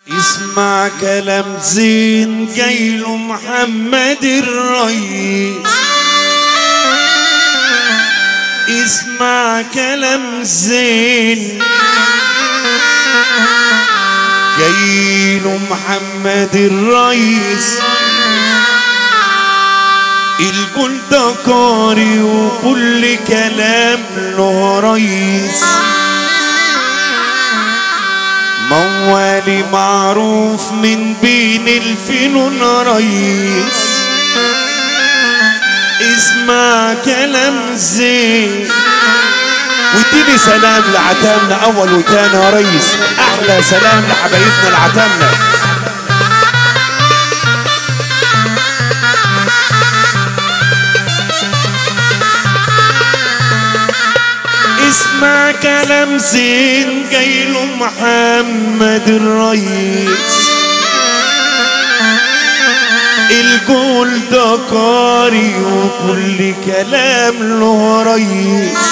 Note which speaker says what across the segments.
Speaker 1: اسمع كلام زين جايله محمد الرئيس اسمع كلام زين جايله محمد الرئيس الكل ده قاري وكل كلام له رئيس موالي معروف من بين الفنون رئيس اسمع كلام زين واديني سلام لعتامنا اول وتاني يا ريس احلى سلام لحبايبنا العتامنا اسمع كلام زين جايله محمد الرئيس الجول ده قاري وكل كلام له رئيس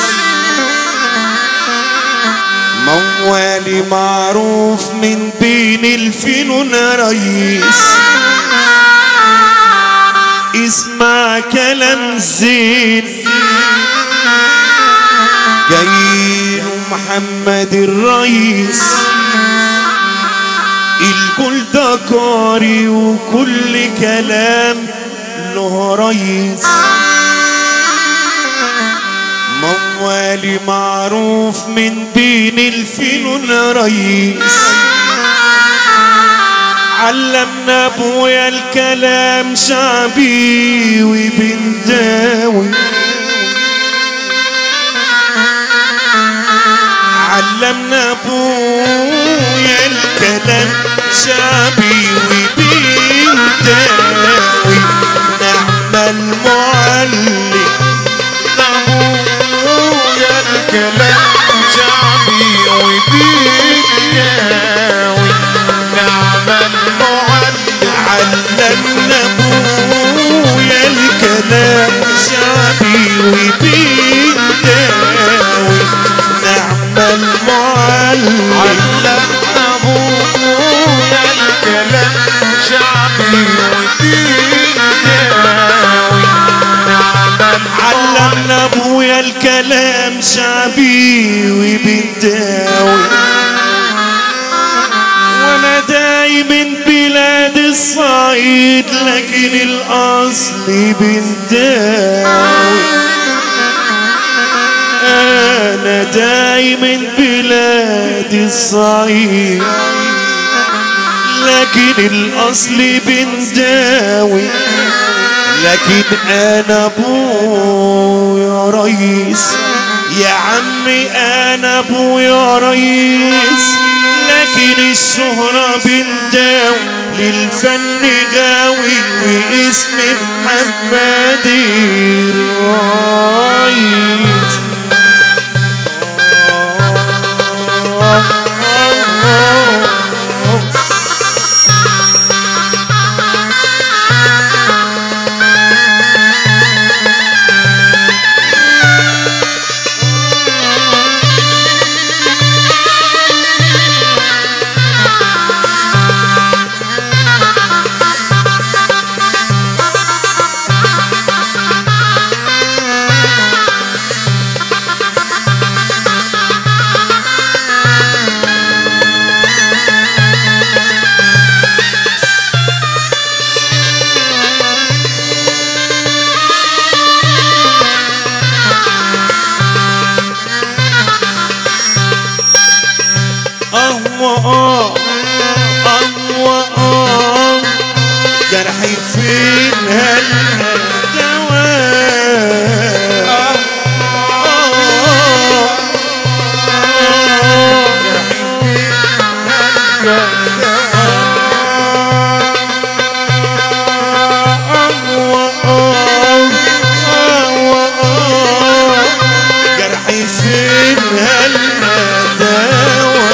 Speaker 1: موالي معروف من بين الفنون رئيس اسمع كلام زين جايله محمد الرئيس الكل ده قاري وكل كلام له رئيس موالي معروف من بين الفنون رئيس علمنا ابويا الكلام شعبي وبنداوي علمنا ابويا الكلام شعبي وبنداوي نعمل معلم
Speaker 2: ابويا الكلام شعبي وبيداوي نعم المعلم
Speaker 1: علمنا ابويا الكلام شعبي وبيداوي نعم المعلم
Speaker 2: علمنا ابويا الكلام شعبي وبيداوي نعم
Speaker 1: علمنا ابويا الكلام شعبي وبنداوي وانا دايما بلاد الصعيد لكن الاصل بنداوي انا دايما بلاد الصعيد لكن الاصل بنداوي لكن انا ابويا ريس يا عمي انا ابويا ريس لكن الشهرة بنداوي للفن غاوي واسم محمد الريس أهوى أهوى أهوى جرحي فين هالدواء جرحي فين هالدواء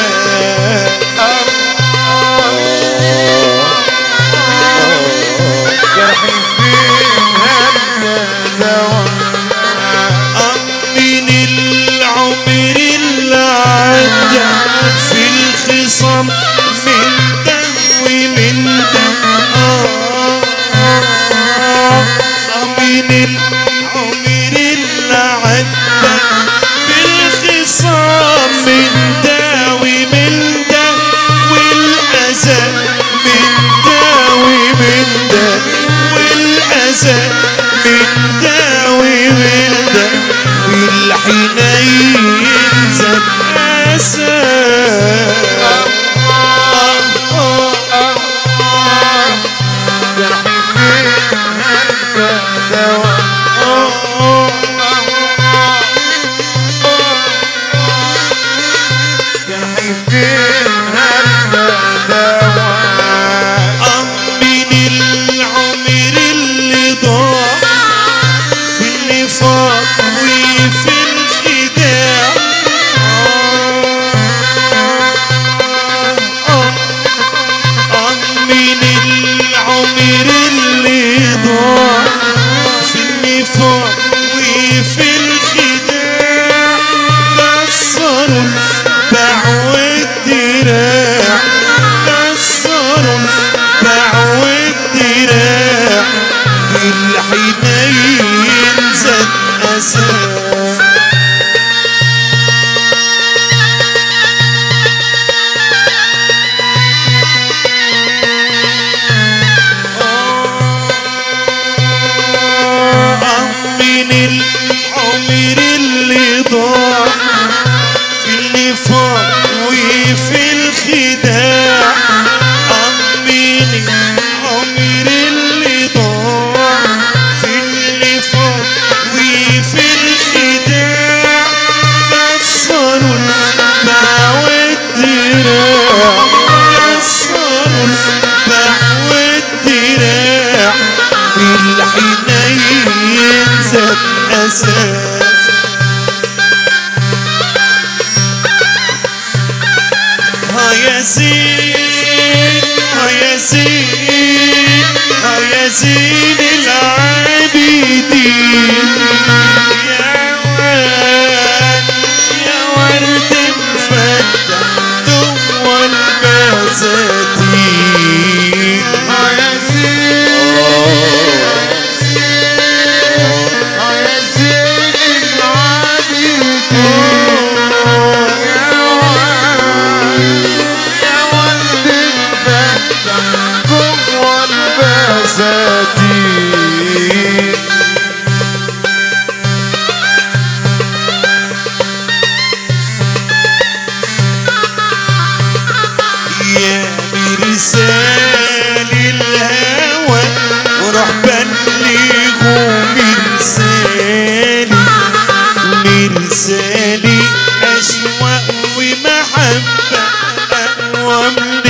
Speaker 2: جرحي فين هالدواء
Speaker 1: من العمر اللي عدى في الخصام من والأذى من ده ومن ده والأذى من ده ومن ده والحنين زاد أسى
Speaker 2: جرحي فين هلقى دواء جرحي فين هلقى دواء
Speaker 1: من العمر اللي ضاع في النفاق وفي الخداع من العمر اللي ضاع في النفاق وفي الخداع كسروا الباع والدراع كسروا الباع والدراع الحنين زاد أساس من العمر اللي ضاع في النفاق وفي الخداع من العمر اللي ضاع في النفاق وفي الخداع كسروا الباع والدراع كسروا الباع والدراع بالحنين زاد أساس ها يا زين ها يا زين ها يا زين العابدين يا ورد يا ورد مفتح جوا البساتين
Speaker 2: يا زين يا زين العابدين يا ولد يا ولد مفتح جوا البساتين
Speaker 1: يا مرسال الهوى وروح بلغوا مرسالي مرسالي أشواق ومحبة أقوى من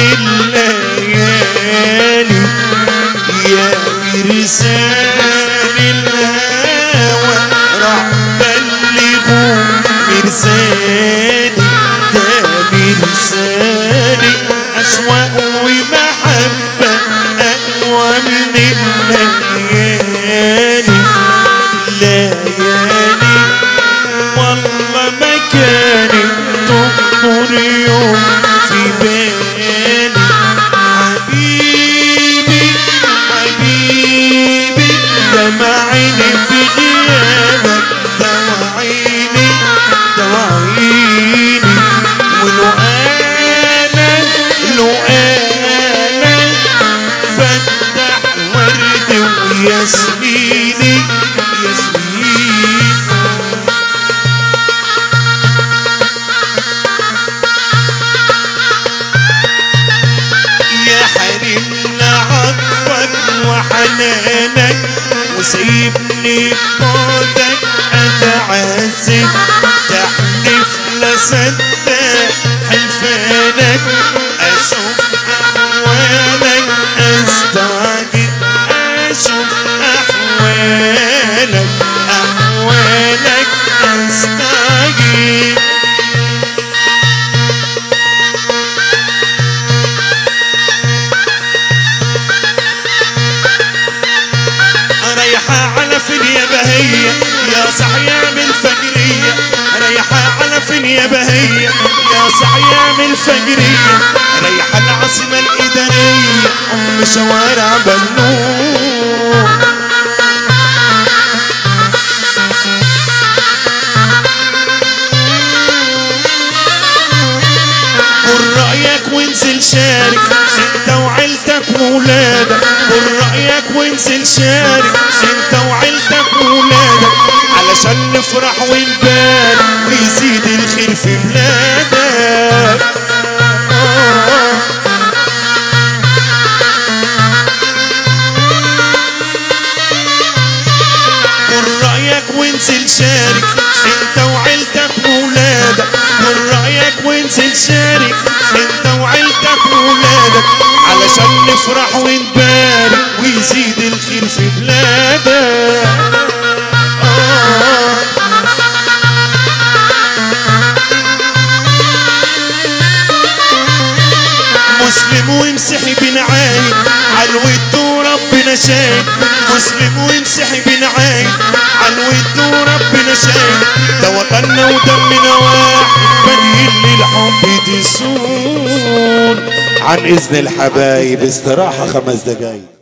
Speaker 1: الليالي يا مرسال الهوى روح بلغوا مرسالي ده مرسالي أشواق ومحبة أقوى من الليالي ليالي والله ما كانت تخطر يوم في بالي حبيبي حبيبي دمعيني في غيابك دمعيني دمعيني ولو انا لو انا فتح ورد وياسميني ياسمين يا حرمنا عطفك وحنانك وسيبني بطولك اتعذب تحلف لصدق حلفانك اشوف احوالك استعجب اشوف احوالك احوالك استعجب رايحة على فين يا بهية يا صحية من الفجرية رايحة على فين يا بهية يا صحية من الفجرية رايحة العاصمة الإدارية أم شوارع بنور قول رأيك وانزل شارك وولادك قول رأيك وانزل شارك انت وعيلتك وولادك علشان نفرح ونبارك ويزيد الخير في بلادك قول رأيك وانزل شارك انت وعيلتك وولادك قول رأيك وانزل شارك انت وعيلتك وولادك علشان نفرح ونبارك ويزيد الخير في بلادك آه. مسلم ومسيحي بنعايد عالود وربنا شايد مسلم ومسيحي بنعايد عالود وربنا شايد ده وطننا ودمنا واحد بديل للحب تسود
Speaker 3: عن اذن الحبايب استراحة خمس دقايق